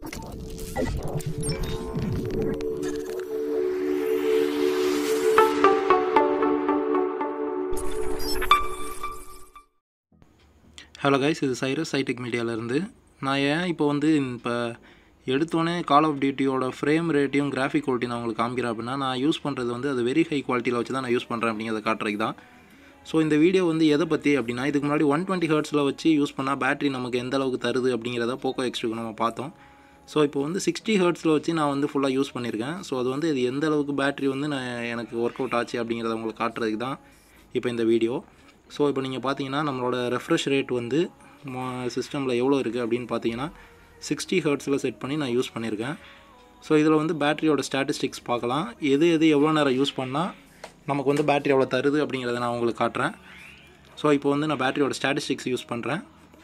hello guys இது சைரஸ் சைடெக் மீடியாவிலேருந்து நான் ஏன் இப்போ வந்து இப்போ எடுத்தோடனே கால் ஆஃப் டியூட்டியோட ஃப்ரேம் ரேட்டையும் கிராஃபிக் குவாலிட்டி நான் உங்களுக்கு காமிக்கிறேன் அப்படின்னா நான் யூஸ் பண்ணுறது வந்து அது வெரி ஹை குவாலிட்டியில் வச்சு தான் நான் யூஸ் பண்ணுறேன் அப்படிங்கிறத காட்டுறதுக்கு தான் ஸோ இந்த வீடியோ வந்து எதை பற்றி அப்படின்னா இதுக்கு முன்னாடி ஒன் டுவெண்ட்டி ஹர்ட்ஸில் வச்சு யூஸ் பண்ணால் பேட்டரி நமக்கு எந்த அளவுக்கு தருது அப்படிங்கிறத போக்கோ எக்ஸ்ட்ருக்கு நம்ம பார்த்தோம் ஸோ இப்போ வந்து சிக்ஸ்டி ஹர்ட்ஸில் வச்சு நான் வந்து ஃபுல்லாக யூஸ் பண்ணியிருக்கேன் ஸோ அது வந்து இது எந்த அளவுக்கு பேட்டரி வந்து நான் எனக்கு ஒர்க் அவுட் ஆச்சு அப்படிங்கிறத உங்களுக்கு காட்டுறதுக்கு தான் இப்போ இந்த வீடியோ ஸோ இப்போ நீங்கள் பார்த்தீங்கன்னா நம்மளோட ரெஃப்ரெஷ் ரேட் வந்து சிஸ்டமில் எவ்வளோ இருக்குது அப்படின்னு பார்த்தீங்கன்னா சிக்ஸ்டி ஹர்ட்ஸில் செட் பண்ணி நான் யூஸ் பண்ணியிருக்கேன் ஸோ இதில் வந்து பேட்டரியோட ஸ்டாட்டிஸ்டிக்ஸ் பார்க்கலாம் எது எது எவ்வளோ நேரம் யூஸ் பண்ணால் நமக்கு வந்து பேட்டரி எவ்வளோ தருது அப்படிங்கிறத நான் உங்களுக்கு காட்டுறேன் ஸோ இப்போ வந்து நான் பேட்டரியோட ஸ்டாட்டிஸ்டிக்ஸ் யூஸ் பண்ணுறேன்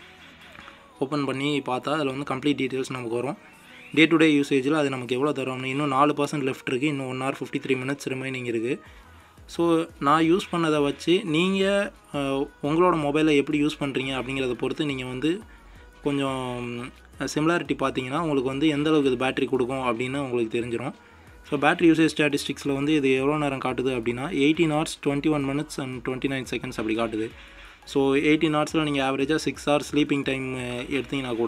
ஓப்பன் பண்ணி பார்த்தா அதில் வந்து கம்ப்ளீட் டீட்டெயில்ஸ் நமக்கு வரும் டே டு டே யூசேஜில் அது நமக்கு எவ்வளோ தரும் இன்னும் நாலு பர்சன்ட் லெஃப்ட் இருக்குது இன்னும் one hour fifty three minutes remaining இருக்குது ஸோ நான் யூஸ் பண்ணதை வச்சு நீங்கள் உங்களோட மொபைலை எப்படி யூஸ் பண்ணுறீங்க அப்படிங்கிறத பொறுத்து நீங்கள் வந்து கொஞ்சம் சிமிலாரிட்டி பார்த்தீங்கன்னா உங்களுக்கு வந்து எந்த அளவுக்கு இது பேட்டரி கொடுக்கும் அப்படின்னு உங்களுக்கு தெரிஞ்சிடும் ஸோ பேட்டரி யூசேஜ் ஸ்டாட்டிஸ்டிக்ஸில் வந்து இது எவ்வளோ நேரம் காட்டுது அப்படின்னா eighteen hours twenty one minutes and twenty nine seconds அப்படி காட்டுது ஸோ எயிட்டீன் ஹவர்ஸில் நீங்கள் ஆவரேஜாக சிக்ஸ் ஹவர்ஸ் ஸ்லீப்பிங் டைம் எடுத்தீங்கன்னா கூட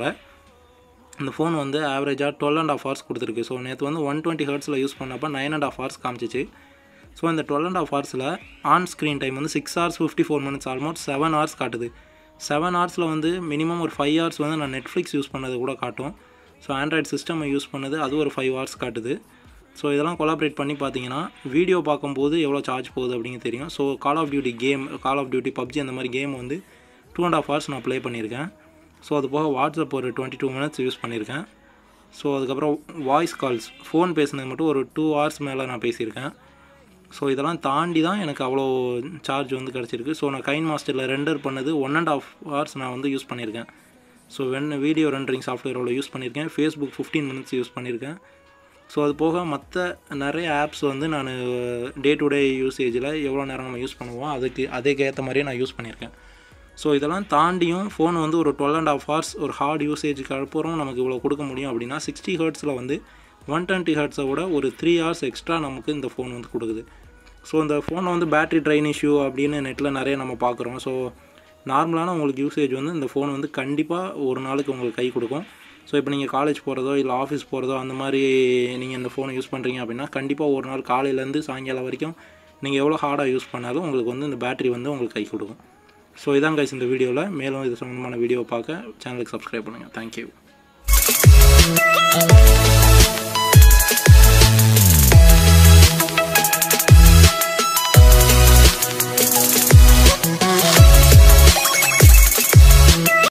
இந்த ஃபோன் வந்து ஆவரேஜாக டுவெல் அண்ட் ஆஃப் ஹவர்ஸ் கொடுத்துருக்கு ஸோ நேற்று வந்து ஒன் டுவெண்ட்டி ஹர்ட்ஸில் யூஸ் பண்ணப்போ நைன் அண்ட் ஆஃப் ஹவர்ஸ் காமிச்சிச்சு ஸோ இந்த டுவெல் அண்ட் ஆஃப் ஹவர்ஸில் ஆன் ஸ்க்ரீன் டைம் வந்து six hours fifty four minutes almost seven hours காட்டுது செவன் ஹவர்ஸில் வந்து மினிமம் ஒரு ஃபைவ் ஹவர்ஸ் வந்து நான் நெட்ஃப்ளிக்ஸ் யூஸ் பண்ணது கூட காட்டும் ஸோ ஆண்ட்ராய்டு சிஸ்டம் யூஸ் பண்ணது அது ஒரு ஃபைவ் ஹவர்ஸ் காட்டுது ஸோ இதெல்லாம் கொலாபரேட் பண்ணி பார்த்தீங்கன்னா வீடியோ பார்க்கும்போது எவ்வளோ சார்ஜ் போகுது அப்படிங்க தெரியும் so call of duty game call of duty PUBG அந்த மாதிரி கேம் வந்து டூ அண்ட் ஆஃப் ஹவர்ஸ் நான் ப்ளே பண்ணியிருக்கேன் ஸோ அது போக வாட்ஸ்அப் ஒரு டுவெண்ட்டி டூ மினிட்ஸ் யூஸ் பண்ணியிருக்கேன் ஸோ அதுக்கப்புறம் வாய்ஸ் கால்ஸ் ஃபோன் பேசுனது மட்டும் ஒரு டூ ஹவர்ஸ் மேலே நான் பேசியிருக்கேன் ஸோ இதெல்லாம் தாண்டி தான் எனக்கு அவ்வளோ சார்ஜ் வந்து கிடச்சிருக்கு ஸோ நான் கைன் மாஸ்டரில் ரெண்டர் பண்ணது ஒன் அண்ட் ஆஃப் ஹவர்ஸ் நான் வந்து யூஸ் பண்ணியிருக்கேன் ஸோ வென் வீடியோ ரெண்டரிங் சாஃப்ட்வேரோட யூஸ் பண்ணியிருக்கேன் ஃபேஸ்புக் ஃபிஃப்டீன் மினிட்ஸ் யூஸ் பண்ணியிருக்கேன் ஸோ அது போக மற்ற நிறைய ஆப்ஸ் வந்து நான் டே டு டே யூசேஜில் எவ்வளோ நேரம் நம்ம யூஸ் பண்ணுவோம் அதுக்கு அதுக்கு ஏற்ற மாதிரியே நான் யூஸ் பண்ணியிருக்கேன் ஸோ இதெல்லாம் தாண்டியும் ஃபோன் வந்து ஒரு டுவெல் அண்ட் ஆஃப் ஹவர்ஸ் ஒரு ஹார்ட் யூசேஜுக்கு அப்புறம் நமக்கு இவ்வளோ கொடுக்க முடியும் அப்படின்னா சிக்ஸ்டி ஹர்ட்ஸில் வந்து ஒன் டுவெண்ட்டி ஹர்ட்ஸை விட ஒரு த்ரீ ஹவர்ஸ் எக்ஸ்ட்ரா நமக்கு இந்த ஃபோன் வந்து கொடுக்குது ஸோ இந்த ஃபோனை வந்து பேட்ரி ட்ரைன் இஷ்யூ அப்படின்னு நெட்டில் நிறைய நம்ம பார்க்குறோம் ஸோ நார்மலான உங்களுக்கு யூசேஜ் வந்து இந்த ஃபோன் வந்து கண்டிப்பாக ஒரு நாளுக்கு உங்களுக்கு கை கொடுக்கும் ஸோ இப்போ நீங்கள் காலேஜ் போகிறதோ இல்லை ஆஃபீஸ் போகிறதோ அந்த மாதிரி நீங்கள் இந்த ஃபோனை யூஸ் பண்ணுறீங்க அப்படின்னா கண்டிப்பாக ஒரு நாள் காலையிலேருந்து சாயங்காலம் வரைக்கும் நீங்கள் எவ்வளோ ஹார்டாக யூஸ் பண்ணாலும் உங்களுக்கு வந்து இந்த பேட்டரி வந்து உங்களுக்கு கை கொடுக்கும் ஸோ இதான் கைஸ் இந்த வீடியோவில் மேலும் இது சம்மந்தமான வீடியோ பார்க்க சேனலுக்கு சப்ஸ்கிரைப் பண்ணுங்கள் தேங்க்யூ